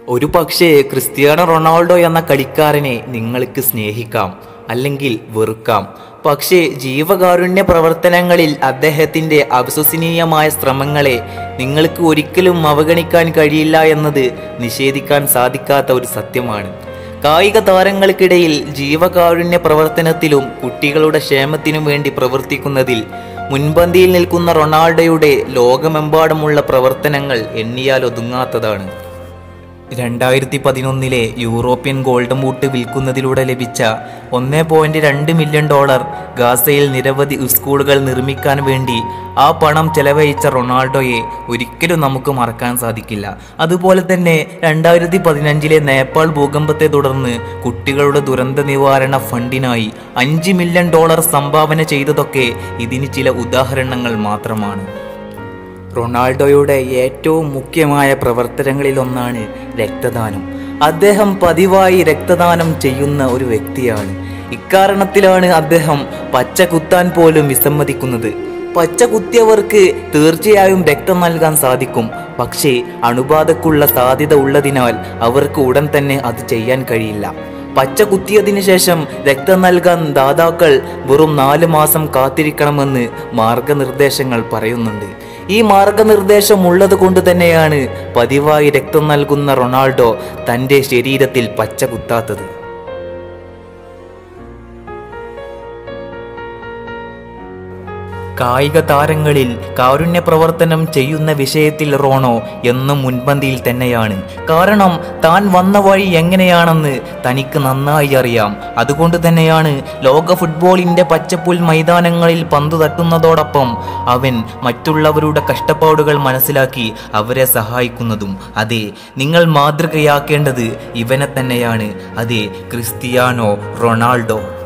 ഒരു പക്ഷേ Cristiano Ronaldo എന്ന കളിക്കാരനെ നിങ്ങൾക്ക് സ്നേഹിക്കാം അല്ലെങ്കിൽ വെറുക്കാം പക്ഷേ ജീവകാരുണ്യ പ്രവർത്തനങ്ങളിൽ അദ്ദേഹത്തിൻ്റെ അവിശ്വസനീയമായ ശ്രമങ്ങളെ നിങ്ങൾക്ക് ഒരിക്കലും അവഗണിക്കാൻ കഴിയില്ല എന്നത് നിഷേധിക്കാൻ സാധിക്കാത്ത ഒരു സത്യമാണ് കായിക താരങ്ങൾക്കിടയിൽ ജീവകാരുണ്യ പ്രവർത്തനത്തിലും കുട്ടികളുടെ ക്ഷേമത്തിനും വേണ്ടി പ്രവർത്തിക്കുന്നതിൽ മുൻപന്തിയിൽ നിൽക്കുന്ന റൊണാൾഡോയുടെ ലോകമെമ്പാടുമുള്ള പ്രവർത്തനങ്ങൾ എണ്ണിയാൽ ഒതുങ്ങാത്തതാണ് രണ്ടായിരത്തി പതിനൊന്നിലെ യൂറോപ്യൻ ഗോൾഡൻ ബൂട്ട് വിൽക്കുന്നതിലൂടെ ലഭിച്ച ഒന്ന് പോയിന്റ് രണ്ട് മില്യൺ ഡോളർ ഗാസയിൽ നിരവധി സ്കൂളുകൾ നിർമ്മിക്കാൻ വേണ്ടി ആ പണം ചെലവഴിച്ച റൊണാൾഡോയെ ഒരിക്കലും നമുക്ക് മറക്കാൻ സാധിക്കില്ല അതുപോലെ തന്നെ രണ്ടായിരത്തി പതിനഞ്ചിലെ നേപ്പാൾ ഭൂകമ്പത്തെ തുടർന്ന് കുട്ടികളുടെ ദുരന്ത നിവാരണ ഫണ്ടിനായി അഞ്ച് മില്യൺ ഡോളർ സംഭാവന ചെയ്തതൊക്കെ ഇതിന് ചില ഉദാഹരണങ്ങൾ മാത്രമാണ് റൊണാൾഡോയുടെ ഏറ്റവും മുഖ്യമായ പ്രവർത്തനങ്ങളിലൊന്നാണ് രക്തദാനം അദ്ദേഹം പതിവായി രക്തദാനം ചെയ്യുന്ന ഒരു വ്യക്തിയാണ് ഇക്കാരണത്തിലാണ് അദ്ദേഹം പച്ച കുത്താൻ പോലും വിസമ്മതിക്കുന്നത് പച്ച കുത്തിയവർക്ക് തീർച്ചയായും രക്തം നൽകാൻ സാധിക്കും പക്ഷേ അണുബാധക്കുള്ള സാധ്യത ഉള്ളതിനാൽ അവർക്ക് ഉടൻ തന്നെ അത് ചെയ്യാൻ കഴിയില്ല പച്ച കുത്തിയതിനു ശേഷം രക്തം നൽകാൻ ദാതാക്കൾ വെറും നാല് മാസം കാത്തിരിക്കണമെന്ന് മാർഗനിർദ്ദേശങ്ങൾ പറയുന്നുണ്ട് ഈ മാർഗനിർദ്ദേശം ഉള്ളത് കൊണ്ട് തന്നെയാണ് പതിവായി രക്തം നൽകുന്ന റൊണാൾഡോ തൻ്റെ ശരീരത്തിൽ പച്ച കുത്താത്തത് കായിക താരങ്ങളിൽ കാരുണ്യ പ്രവർത്തനം ചെയ്യുന്ന വിഷയത്തിൽ റോണോ എന്നും മുൻപന്തിയിൽ തന്നെയാണ് കാരണം താൻ വന്ന വഴി എങ്ങനെയാണെന്ന് തനിക്ക് നന്നായി അറിയാം അതുകൊണ്ട് തന്നെയാണ് ലോക ഫുട്ബോളിന്റെ പച്ചപ്പുൽ മൈതാനങ്ങളിൽ പന്തു തട്ടുന്നതോടൊപ്പം അവൻ മറ്റുള്ളവരുടെ കഷ്ടപ്പാടുകൾ മനസ്സിലാക്കി അവരെ സഹായിക്കുന്നതും അതെ നിങ്ങൾ മാതൃകയാക്കേണ്ടത് ഇവനെ തന്നെയാണ് അതെ ക്രിസ്റ്റിയാനോ റൊണാൾഡോ